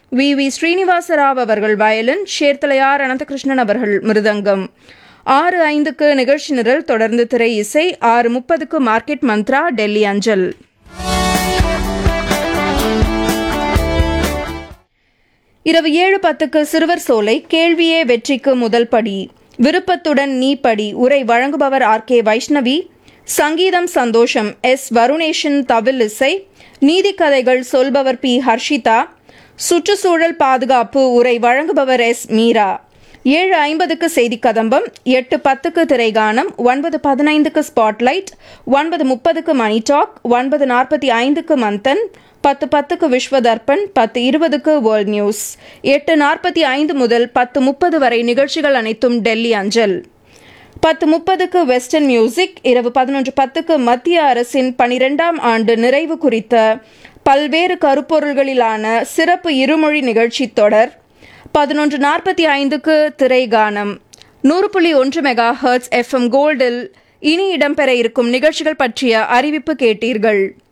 we we Srinivasarao அவர்கள் violin சேர்த்தலையார் Ananthakrishnan அவர்கள் மிருதங்கம் ஆறு ஐந்துக்கு நிகழ்ச்சி நிரல் தொடர்ந்து திரை இசை ஆறு முப்பதுக்கு மார்க்கெட் மந்த்ரா டெல்லி அஞ்சல் இரவு ஏழு பத்துக்கு சிறுவர் சோலை கேள்வியே வெற்றிக்கு முதல் படி விருப்பத்துடன் நீ படி உரை வழங்குபவர் ஆர் கே வைஷ்ணவி சங்கீதம் சந்தோஷம் எஸ் வருணேஷன் தவில் இசை நீதிக்கதைகள் சொல்பவர் பி ஹர்ஷிதா சுற்றுச்சூழல் பாதுகாப்பு உரை வழங்குபவர் எஸ் மீரா ஏழு ஐம்பதுக்கு செய்தி கதம்பம் எட்டு பத்துக்கு திரைகானம் ஒன்பது பதினைந்துக்கு ஸ்பாட்லைட் ஒன்பது முப்பதுக்கு மணி டாக் ஒன்பது நாற்பத்தி ஐந்துக்கு மந்தன் பத்து பத்துக்கு விஸ்வதர்பன் பத்து இருபதுக்கு வேர்ல்ட் நியூஸ் எட்டு நாற்பத்தி ஐந்து முதல் பத்து முப்பது வரை நிகழ்ச்சிகள் அனைத்தும் டெல்லி அஞ்சல் பத்து முப்பதுக்கு வெஸ்டர்ன் மியூசிக் இரவு பதினொன்று பத்துக்கு மத்திய அரசின் பனிரெண்டாம் ஆண்டு நிறைவு குறித்த பல்வேறு கருப்பொருள்களிலான சிறப்பு இருமொழி நிகழ்ச்சி தொடர் பதினொன்று நாற்பத்தி ஐந்துக்கு திரைகானம் நூறு புள்ளி ஒன்று மெகா ஹர்ட்ஸ் எஃப்எம் கோல்டில் இனி இடம்பெற இருக்கும் நிகழ்ச்சிகள் பற்றிய அறிவிப்பு கேட்டீர்கள்